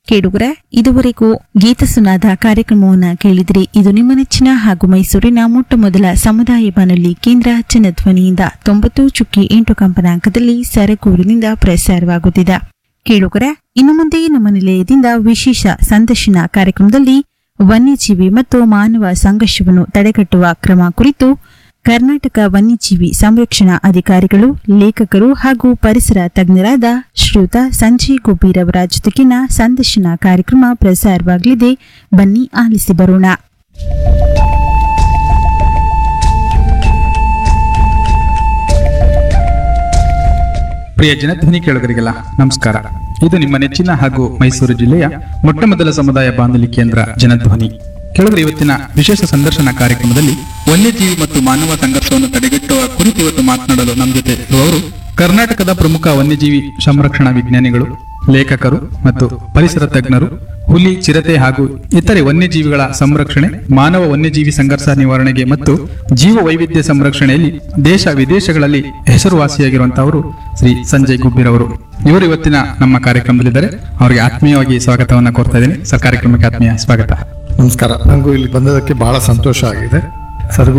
ಕೇಳುಗರ ಇದುವರೆಗೂ ಗೀತ ಸುನಾದ ಕಾರ್ಯಕ್ರಮವನ್ನು ಕೇಳಿದಿರಿ ಇದು ನಿಮ್ಮ ನೆಚ್ಚಿನ ಹಾಗೂ ಮೈಸೂರಿನ ಮೊಟ್ಟ ಮೊದಲ ಸಮುದಾಯ ಬಾನುಲಿ ಕೇಂದ್ರ ಜನಧ್ವನಿಯಿಂದ ತೊಂಬತ್ತು ಚುಕ್ಕಿ ಎಂಟು ಕಂಪನಾಂಕದಲ್ಲಿ ಸರಗೂರಿನಿಂದ ಪ್ರಸಾರವಾಗುತ್ತಿದೆ ಕೇಳುಗರ ಇನ್ನು ಮುಂದೆ ನಮ್ಮ ನಿಲಯದಿಂದ ವಿಶೇಷ ಸಂದರ್ಶನ ಕಾರ್ಯಕ್ರಮದಲ್ಲಿ ವನ್ಯಜೀವಿ ಮತ್ತು ಮಾನವ ಸಂಘರ್ಷವನ್ನು ತಡೆಗಟ್ಟುವ ಕ್ರಮ ಕುರಿತು ಕರ್ನಾಟಕ ವನ್ಯಜೀವಿ ಸಂರಕ್ಷಣಾ ಅಧಿಕಾರಿಗಳು ಲೇಖಕರು ಹಾಗೂ ಪರಿಸರ ತಜ್ಞರಾದ ಶ್ರೀಯುತ ಸಂಜಯ್ ಗುಬ್ಬೀರ್ ಅವರ ಜೊತೆಗಿನ ಸಂದರ್ಶನ ಕಾರ್ಯಕ್ರಮ ಪ್ರಸಾರವಾಗಲಿದೆ ಬನ್ನಿ ಆಲಿಸಿ ಬರೋಣ ಪ್ರಿಯ ಜನಧ್ವನಿ ಕೇಳುಗರಿಗೆಲ್ಲ ನಮಸ್ಕಾರ ಇದು ನಿಮ್ಮ ನೆಚ್ಚಿನ ಹಾಗೂ ಮೈಸೂರು ಜಿಲ್ಲೆಯ ಮೊಟ್ಟ ಮೊದಲ ಸಮುದಾಯ ಬಾನುಲಿ ಕೇಂದ್ರ ಜನಧ್ವನಿ ಕೇಳುಗರು ಇವತ್ತಿನ ವಿಶೇಷ ಸಂದರ್ಶನ ಕಾರ್ಯಕ್ರಮದಲ್ಲಿ ವನ್ಯಜೀವಿ ಮತ್ತು ಮಾನವ ಸಂಘರ್ಷವನ್ನು ತಡೆಗಟ್ಟುವ ಕುರಿತು ಇವತ್ತು ಮಾತನಾಡಲು ನಮ್ಮ ಜೊತೆ ಇರುವವರು ಕರ್ನಾಟಕದ ಪ್ರಮುಖ ವನ್ಯಜೀವಿ ಸಂರಕ್ಷಣಾ ವಿಜ್ಞಾನಿಗಳು ಲೇಖಕರು ಮತ್ತು ಪರಿಸರ ತಜ್ಞರು ಹುಲಿ ಚಿರತೆ ಹಾಗೂ ಇತರೆ ವನ್ಯಜೀವಿಗಳ ಸಂರಕ್ಷಣೆ ಮಾನವ ವನ್ಯಜೀವಿ ಸಂಘರ್ಷ ನಿವಾರಣೆಗೆ ಮತ್ತು ಜೀವ ವೈವಿಧ್ಯ ಸಂರಕ್ಷಣೆಯಲ್ಲಿ ದೇಶ ವಿದೇಶಗಳಲ್ಲಿ ಹೆಸರುವಾಸಿಯಾಗಿರುವಂತಹವರು ಶ್ರೀ ಸಂಜಯ್ ಗುಬ್ಬಿರ್ ಅವರು ಇವರು ಇವತ್ತಿನ ನಮ್ಮ ಕಾರ್ಯಕ್ರಮದಲ್ಲಿದ್ದಾರೆ ಅವರಿಗೆ ಆತ್ಮೀಯವಾಗಿ ಸ್ವಾಗತವನ್ನ ಕೋರ್ತಾ ಇದ್ದೀನಿ ಸರ್ ಕಾರ್ಯಕ್ರಮಕ್ಕೆ ಆತ್ಮೀಯ ಸ್ವಾಗತ ನಮಸ್ಕಾರ ನನಗೂ ಇಲ್ಲಿ ಬಂದದಕ್ಕೆ ಬಹಳ ಸಂತೋಷ ಆಗಿದೆ ಸರ್